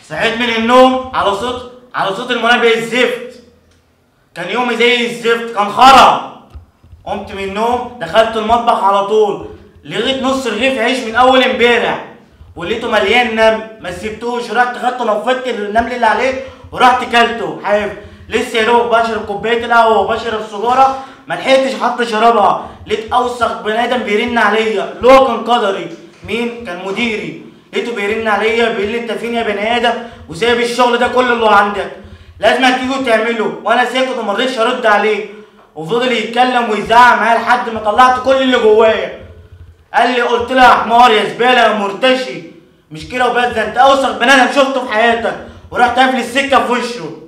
صحيت من النوم على صوت على صوت المنبه الزفت كان يومي زي الزفت كان خرا قمت من النوم دخلت المطبخ على طول لغيت نص رغيف عيش من اول امبارح ولقيته مليان نمل ما سبتوش رحت خدته نفضت النمل اللي عليه ورحت كلته حاف لسه يا دوب بشرب كوبايه القهوه وبشرب سجاره ما لحقتش حتى اشربها لقيت اوسخ بني ادم بيرن عليا اللي هو كان قدري مين كان مديري لقيته بيرن عليا بيقول لي انت فين يا بني ادم وسايب الشغل ده كله اللي عندك لازم تيجوا تعمله وانا ساكت وما رضيتش ارد عليه وفضل يتكلم ويزعق معايا لحد ما طلعت كل اللي جوايا قال لي قلت له يا حمار يا زباله يا مرتشي مش كده وبس ده انت اوسخ بني ادم شفته في حياتك ورحت قافل السكه في وشه